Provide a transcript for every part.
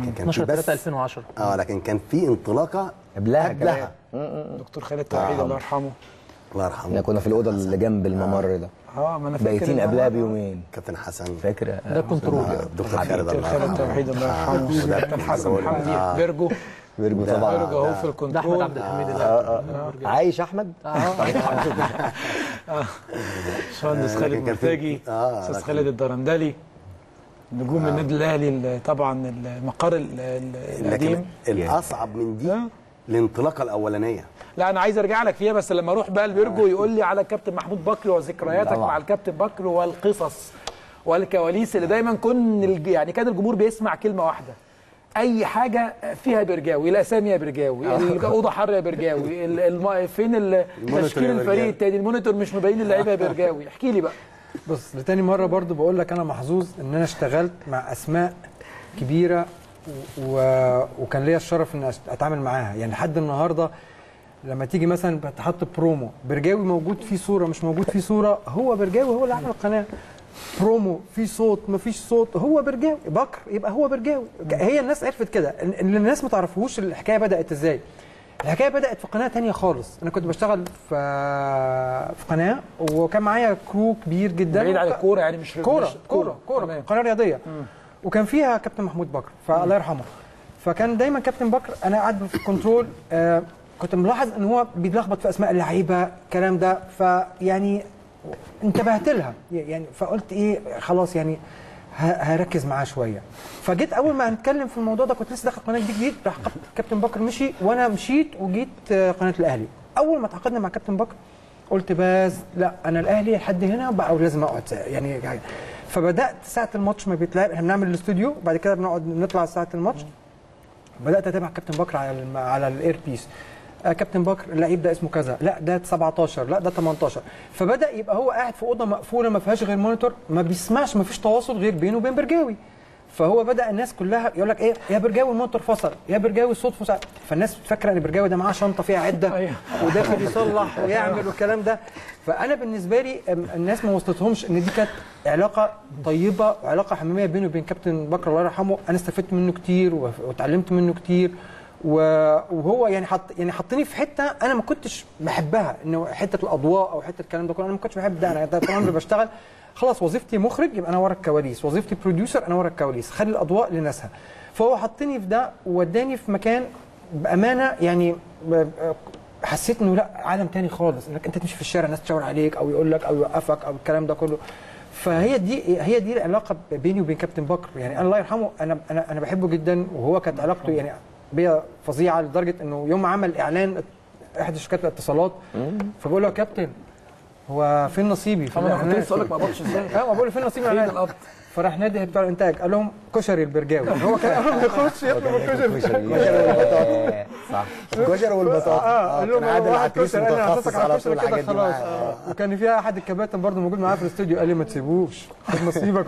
لكن كان في 12 3 بس 2010 اه لكن كان في انطلاقه قبلها قبلها دكتور خالد توحيد الله يرحمه الله احنا يرحمه كنا في الاوضه اللي جنب الممر ده اه ما انا فاكر بايتين إن قبلها هو- بيومين كابتن حسن فاكر ده الكنترول آه، دكتور خالد دكتور الله خالد يرحمه توحيد الله آه، يرحمه وده كابتن حسن كنترول. حمدي آه. بيرجو فيرجو ده- طبعا بيرجو اهو ده- في ده الكنترول احمد عبد الحميد اللي آه، آه. عايش احمد باشمهندس آه، خالد لكن كان في- مرتجي آه، استاذ لكن- خالد الدرندلي نجوم النادي الاهلي ال- طبعا المقر ال- ال- لكن القديم الاصعب من دي آه. الانطلاقه الاولانيه لا انا عايز ارجع لك فيها بس لما اروح بقى البيرجو يقول لي على الكابتن محمود بكر وذكرياتك طبعا. مع الكابتن بكر والقصص والكواليس اللي دايما كن الج- يعني كان الجمهور بيسمع كلمه واحده اي حاجه فيها برجاوي الاسامي يا برجاوي الاوضه حر يا برجاوي ال- الم... فين ال- المونيتور تشكيل يا الفريق برجاوي. التاني المونيتور مش مبين اللعيبه يا برجاوي احكي لي بقى بص لتاني مره برضو بقول لك انا محظوظ ان انا اشتغلت مع اسماء كبيره و... و... وكان ليا الشرف ان أشت- اتعامل معاها يعني لحد النهارده لما تيجي مثلا تحط برومو برجاوي موجود فيه صوره مش موجود فيه صوره هو برجاوي هو اللي عمل القناه برومو في صوت ما فيش صوت هو برجاوي بكر يبقى هو برجاوي هي الناس عرفت كده ان إن الناس ما تعرفوش الحكايه بدات ازاي الحكايه بدات في قناه تانية خالص انا كنت بشتغل في في قناه وكان معايا كرو كبير جدا بعيد عن الكوره يعني مش كوره مش- كوره كوره تمام. قناه رياضيه وكان فيها كابتن محمود بكر فالله يرحمه فكان دايما كابتن بكر انا قاعد في الكنترول آه كنت ملاحظ ان هو بيتلخبط في اسماء اللعيبه الكلام ده فيعني انتبهت لها يعني فقلت ايه خلاص يعني ه- هركز معاه شويه فجيت اول ما هنتكلم في الموضوع ده كنت لسه داخل قناه جديد جديد راح كاب- كابتن بكر مشي وانا مشيت وجيت آه، قناه الاهلي اول ما تعاقدنا مع كابتن بكر قلت بس لا انا الاهلي لحد هنا بقى ولازم اقعد ساعة. يعني يعني فبدات ساعه الماتش ما بيتلعب احنا بنعمل الاستوديو بعد كده بنقعد نطلع ساعه الماتش بدات اتابع كابتن بكر على الم- على الاير بيس آه كابتن بكر اللعيب ده اسمه كذا لا ده 17 لا ده 18 فبدا يبقى هو قاعد في اوضه مقفوله ما فيهاش غير مونيتور ما بيسمعش ما فيش تواصل غير بينه وبين برجاوي فهو بدا الناس كلها يقول لك ايه يا برجاوي المونيتور فصل يا برجاوي الصوت فصل فالناس فاكره ان برجاوي ده معاه شنطه فيها عده أيوه. وداخل يصلح ويعمل والكلام ده فانا بالنسبه لي أم، الناس ما وصلتهمش ان دي كانت علاقه طيبه وعلاقه حميميه بيني وبين كابتن بكر الله يرحمه انا استفدت منه كتير وف- واتعلمت منه كتير و- وهو يعني حط يعني حطني في حته انا ما كنتش بحبها انه حته الاضواء او حته الكلام ده كله انا ما كنتش بحب ده انا ده طول عمري بشتغل خلاص وظيفتي مخرج يبقى انا ورا الكواليس وظيفتي بروديوسر انا ورا الكواليس خلي الاضواء لناسها فهو حطني في ده ووداني في مكان بامانه يعني ب- حسيت انه لا عالم تاني خالص انك انت تمشي في الشارع الناس تشاور عليك او يقول لك او يوقفك او الكلام ده كله فهي دي هي دي العلاقه بيني وبين كابتن بكر يعني أنا الله يرحمه انا انا انا بحبه جدا وهو كانت علاقته يعني بيا فظيعه لدرجه انه يوم ما عمل اعلان احدى شركات الاتصالات فبقول له يا كابتن هو فين نصيبي في طب انا كنت الإعلانات؟ لسه اقول لك ما قبضش ازاي اه ما بقول له فين نصيبي فين الإعلان؟ القبض فراح نادي بتوع الانتاج قال لهم كشري البرجاوي هو كان اول ما يخش يطلب الكشري كشري صح الكشري والبطاطا اه قال لهم كان عادل واحد عتريس كشري انا متخصص هحطك على على طول الكشري كده الحاجات دي خلاص معاه. آه. وكان في احد الكباتن برضه موجود معايا في الاستوديو قال لي ما تسيبوش خد نصيبك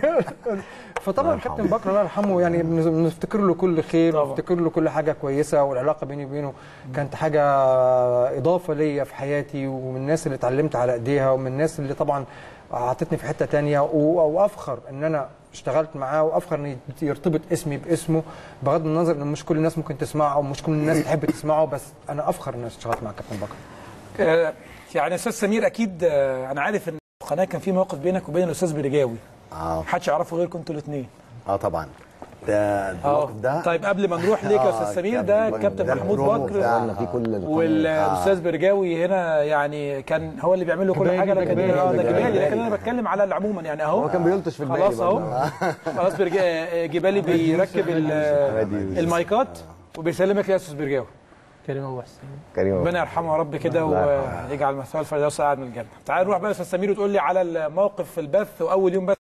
فطبعا كابتن بكر الله يرحمه يعني بن- بنفتكر له كل خير طبعا. ونفتكر له كل حاجه كويسه والعلاقه بيني وبينه كانت حاجه اضافه ليا في حياتي ومن الناس اللي اتعلمت على ايديها ومن الناس اللي طبعا اعطتني في حته تانية و- وافخر ان انا اشتغلت معاه وافخر ان يرتبط اسمي باسمه بغض النظر ان مش كل الناس ممكن تسمعه او مش كل الناس تحب تسمعه بس انا افخر ان انا اشتغلت مع كابتن بكر آه، يعني استاذ سمير اكيد آه، انا عارف ان القناه كان في موقف بينك وبين الاستاذ برجاوي اه محدش يعرفه غيركم انتوا الاثنين اه طبعا ده الموقف ده طيب قبل ما نروح ليك يا آه، استاذ سمير ده كابتن كابتن ده محمود البرومو بكر بتاع- قلنا في كل القنوات. والاستاذ برجاوي هنا يعني كان هو اللي بيعمل له كل جبالي حاجه ده لكن جبالي آه، ده ده جبالي جبالي. لكن انا بتكلم على العموما يعني اهو هو كان بيلطش في الباقي خلاص اهو برضه. خلاص برجا- جبالي بيركب ال- المايكات وبيسلمك يا استاذ برجاوي كريم ابو حسين كريم ربنا يرحمه يا رب كده ويجعل مثواه الفردوس قاعد من الجنه تعال نروح بقى يا استاذ سمير وتقول لي على الموقف في البث واول يوم بث